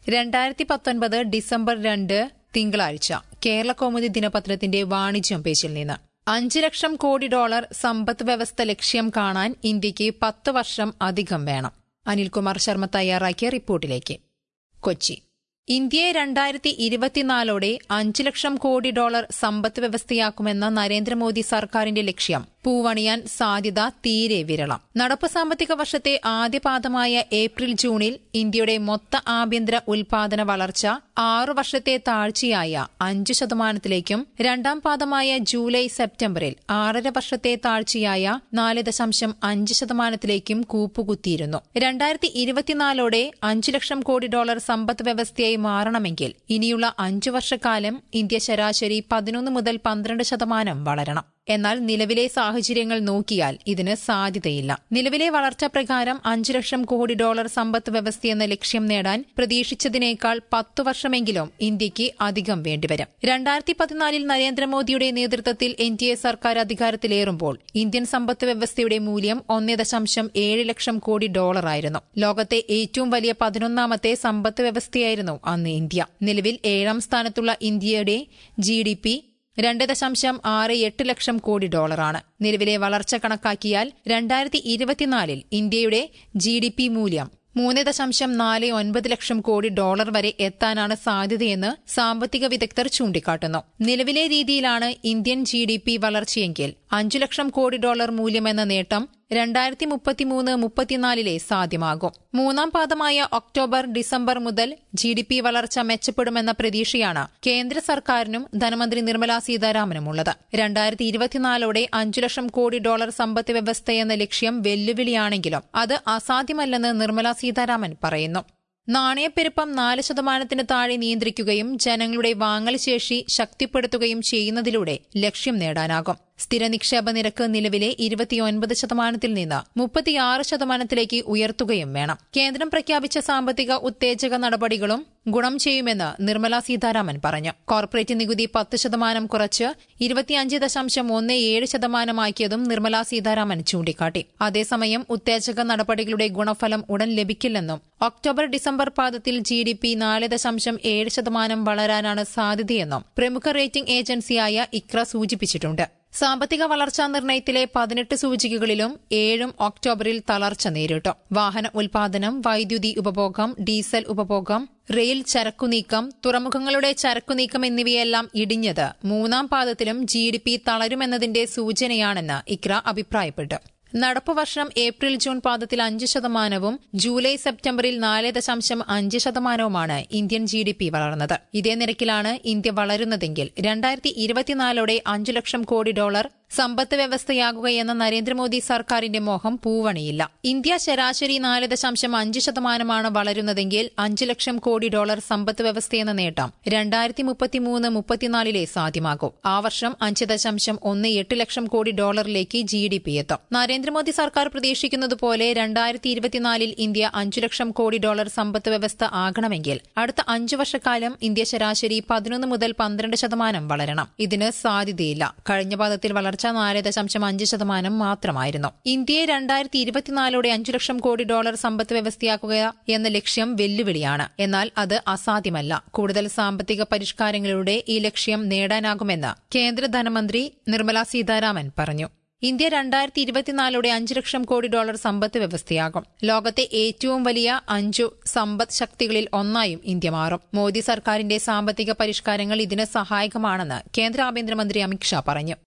രണ്ടായിരത്തി പത്തൊൻപത് ഡിസംബർ രണ്ട് തിങ്കളാഴ്ച കേരള കൗമുദി ദിനപത്രത്തിന്റെ വാണിജ്യം പേജിൽ നിന്ന് അഞ്ച് ലക്ഷം കോടി ഡോളർ സമ്പദ് വ്യവസ്ഥ ലക്ഷ്യം കാണാൻ ഇന്ത്യക്ക് പത്ത് വർഷം അധികം വേണം അനിൽകുമാർ ശർമ്മ തയ്യാറാക്കിയ റിപ്പോർട്ടിലേക്ക് കൊച്ചി ഇന്ത്യയെ രണ്ടായിരത്തി ഇരുപത്തിനാലോടെ അഞ്ച് ലക്ഷം കോടി ഡോളർ സമ്പദ് വ്യവസ്ഥയാക്കുമെന്ന നരേന്ദ്രമോദി സർക്കാരിന്റെ ലക്ഷ്യം പൂവണിയാൻ സാധ്യത തീരെ വിരളം നടപ്പ് സാമ്പത്തിക വർഷത്തെ ആദ്യപാദമായ ഏപ്രിൽ ജൂണിൽ ഇന്ത്യയുടെ മൊത്ത ആഭ്യന്തര ഉൽപാദന വളർച്ച ആറു വർഷത്തെ താഴ്ചയായ അഞ്ച് ശതമാനത്തിലേക്കും രണ്ടാം പാദമായ ജൂലൈ സെപ്റ്റംബറിൽ ആറര വർഷത്തെ താഴ്ചയായ നാല് ദശാംശം അഞ്ച് ശതമാനത്തിലേക്കും കൂപ്പുകുത്തിയിരുന്നു രണ്ടായിരത്തി ഇരുപത്തിനാലോടെ അഞ്ചു ലക്ഷം കോടി ഡോളർ സമ്പദ് വ്യവസ്ഥയായി മാറണമെങ്കിൽ ഇനിയുള്ള അഞ്ചു വർഷക്കാലം ഇന്ത്യ ശരാശരി പതിനൊന്ന് മുതൽ പന്ത്രണ്ട് ശതമാനം വളരണം എന്നാൽ നിലവിലെ സാഹചര്യങ്ങൾ നോക്കിയാൽ ഇതിന് സാധ്യതയില്ല നിലവിലെ വളർച്ച പ്രകാരം അഞ്ചു ലക്ഷം കോടി ഡോളർ സമ്പദ് വ്യവസ്ഥയെന്ന ലക്ഷ്യം നേടാൻ പ്രതീക്ഷിച്ചതിനേക്കാൾ പത്തു വർഷമെങ്കിലും ഇന്ത്യക്ക് അധികം വേണ്ടിവരും രണ്ടായിരത്തി പതിനാലിൽ നരേന്ദ്രമോദിയുടെ നേതൃത്വത്തിൽ എൻ ഡി എ സർക്കാർ അധികാരത്തിലേറുമ്പോൾ ഇന്ത്യൻ സമ്പദ് വ്യവസ്ഥയുടെ മൂല്യം ഒന്നേ ദശാംശം ഏഴ് ലക്ഷം കോടി ഡോളറായിരുന്നു ലോകത്തെ ഏറ്റവും വലിയ പതിനൊന്നാമത്തെ സമ്പദ് വ്യവസ്ഥയായിരുന്നു അന്ന് ഇന്ത്യ നിലവിൽ ഏഴാം സ്ഥാനത്തുള്ള ഇന്ത്യയുടെ ജി ഡി പി രണ്ട് ദശാംശം ആറ് എട്ട് ലക്ഷം കോടി ഡോളറാണ് നിലവിലെ വളർച്ച കണക്കാക്കിയാൽ രണ്ടായിരത്തി ഇരുപത്തിനാലിൽ ഇന്ത്യയുടെ ജി ഡി പി മൂല്യം മൂന്ന് ദശാംശം നാല് ഒൻപത് ലക്ഷം കോടി ഡോളർ വരെ എത്താനാണ് സാധ്യതയെന്ന് സാമ്പത്തിക വിദഗ്ധർ ചൂണ്ടിക്കാട്ടുന്നു നിലവിലെ രീതിയിലാണ് ഇന്ത്യൻ ജി ഡി പി വളർച്ചയെങ്കിൽ അഞ്ചു ലക്ഷം കോടി ഡോളർ മൂല്യമെന്ന നേട്ടം രണ്ടായിരത്തി മുപ്പത്തിമൂന്ന് മുപ്പത്തിനാലിലെ സാധ്യമാകും മൂന്നാം പാദമായ ഒക്ടോബർ ഡിസംബർ മുതൽ ജി ഡി പി വളർച്ച മെച്ചപ്പെടുമെന്ന പ്രതീക്ഷയാണ് കേന്ദ്ര സർക്കാരിനും ധനമന്ത്രി നിർമ്മലാ സീതാരാമനുമുള്ളത് രണ്ടായിരത്തി ഇരുപത്തിനാലോടെ അഞ്ചു ലക്ഷം കോടി ഡോളർ സമ്പദ് വ്യവസ്ഥയെന്ന ലക്ഷ്യം വെല്ലുവിളിയാണെങ്കിലും അത് അസാധ്യമല്ലെന്ന് നിർമ്മലാ സീതാരാമൻ പറയുന്നു നാണയപ്പെരുപ്പം നാല് ശതമാനത്തിന് താഴെ നിയന്ത്രിക്കുകയും ജനങ്ങളുടെ വാങ്ങൽ ശേഷി ശക്തിപ്പെടുത്തുകയും ചെയ്യുന്നതിലൂടെ ലക്ഷ്യം നേടാനാകും സ്ഥിര നിക്ഷേപ നിരക്ക് നിലവിലെ ഇരുപത്തിയൊൻപത് ശതമാനത്തിൽ നിന്ന് മുപ്പത്തിയാറ് ശതമാനത്തിലേക്ക് ഉയർത്തുകയും വേണം കേന്ദ്രം പ്രഖ്യാപിച്ച സാമ്പത്തിക ഉത്തേജക നടപടികളും ഗുണം ചെയ്യുമെന്ന് നിർമ്മലാ സീതാരാമൻ പറഞ്ഞു കോർപ്പറേറ്റ് നികുതി പത്ത് ശതമാനം കുറച്ച് ഇരുപത്തിയഞ്ച് ദശാംശം ഒന്ന് ഏഴ് ശതമാനമാക്കിയതും നിർമ്മലാ സീതാരാമൻ ചൂണ്ടിക്കാട്ടി അതേസമയം ഉത്തേജക നടപടികളുടെ ഗുണഫലം ഉടൻ ലഭിക്കില്ലെന്നും ഒക്ടോബർ ഡിസംബർ പാദത്തിൽ ജി ഡി പി നാല് ദശാംശം ഏഴ് ശതമാനം വളരാനാണ് സാധ്യതയെന്നും പ്രമുഖ റേറ്റിംഗ് ഏജൻസിയായ ഇക്ര സൂചിപ്പിച്ചിട്ടുണ്ട് സാമ്പത്തിക വളർച്ചാ നിർണയത്തിലെ പതിനെട്ട് സൂചികകളിലും ഏഴും ഒക്ടോബറിൽ തളർച്ച നേരിട്ടു വാഹന ഉൽപാദനം വൈദ്യുതി ഉപഭോഗം ഡീസൽ ഉപഭോഗം റെയിൽ ചരക്കുനീക്കം തുറമുഖങ്ങളുടെ ചരക്കുനീക്കം എന്നിവയെല്ലാം ഇടിഞ്ഞത് മൂന്നാം പാദത്തിലും ജി ഡി പി തളരുമെന്നതിന്റെ സൂചനയാണെന്ന് ഇക്ര അഭിപ്രായപ്പെട്ടു നടപ്പ് വർഷം ഏപ്രിൽ ജൂൺ പാദത്തിൽ അഞ്ച് ശതമാനവും ജൂലൈ സെപ്റ്റംബറിൽ നാല് ദശാംശം അഞ്ച് ശതമാനവുമാണ് ഇന്ത്യൻ ജി ഡി പി വളർന്നത് ഇതേ നിരക്കിലാണ് ഇന്ത്യ വളരുന്നതെങ്കിൽ രണ്ടായിരത്തി ഇരുപത്തിനാലോടെ അഞ്ചു ലക്ഷം കോടി ഡോളർ സമ്പത്ത് വ്യവസ്ഥയാകുകയെന്ന നരേന്ദ്രമോദി സർക്കാരിന്റെ മോഹം പൂവണിയില്ല ഇന്ത്യ ശരാശരി നാല് ദശാംശം അഞ്ച് ശതമാനമാണ് വളരുന്നതെങ്കിൽ അഞ്ച് ലക്ഷം കോടി ഡോളർ സമ്പത്ത് വ്യവസ്ഥയെന്ന നേട്ടം രണ്ടായിരത്തി മുപ്പത്തിമൂന്ന് മുപ്പത്തിനാലിലെ സാധ്യമാകൂ ആ വർഷം അഞ്ച് ദശാംശം ഒന്ന് എട്ട് ലക്ഷം കോടി ഡോളറിലേക്ക് ജി ഡി പി എത്തും നരേന്ദ്രമോദി സർക്കാർ പ്രതീക്ഷിക്കുന്നതുപോലെ രണ്ടായിരത്തി ഇരുപത്തിനാലിൽ ഇന്ത്യ അഞ്ചു ലക്ഷം കോടി ഡോളർ സമ്പത്ത് വ്യവസ്ഥ ആകണമെങ്കിൽ അടുത്ത അഞ്ചു വർഷക്കാലം ഇന്ത്യ ശരാശരി പതിനൊന്ന് മുതൽ പന്ത്രണ്ട് ശതമാനം വളരണം ഇതിന് സാധ്യതയില്ല കഴിഞ്ഞ പാദത്തിൽ വളർച്ച നാല് ദശാംശം അഞ്ച് ശതമാനം മാത്രമായിരുന്നു ഇന്ത്യയെ രണ്ടായിരത്തി ഇരുപത്തിനാലോടെ അഞ്ചു ലക്ഷം കോടി ഡോളർ സമ്പത്ത് വ്യവസ്ഥയാക്കുക എന്ന ലക്ഷ്യം വെല്ലുവിളിയാണ് എന്നാൽ അത് അസാധ്യമല്ല കൂടുതൽ സാമ്പത്തിക പരിഷ്കാരങ്ങളിലൂടെ ഈ ലക്ഷ്യം നേടാനാകുമെന്ന് കേന്ദ്ര ധനമന്ത്രി നിർമ്മല സീതാരാമൻ പറഞ്ഞു ഇന്ത്യ രണ്ടായിരത്തി ഇരുപത്തിനാലോടെ അഞ്ച് ലക്ഷം കോടി ഡോളർ സമ്പത്ത് വ്യവസ്ഥയാകും ലോകത്തെ ഏറ്റവും വലിയ അഞ്ചു സമ്പദ് ശക്തികളിൽ ഒന്നായും ഇന്ത്യ മാറും മോദി സർക്കാരിന്റെ സാമ്പത്തിക പരിഷ്കാരങ്ങൾ ഇതിന് സഹായകമാണെന്ന് കേന്ദ്ര ആഭ്യന്തരമന്ത്രി അമിത്ഷാ പറഞ്ഞു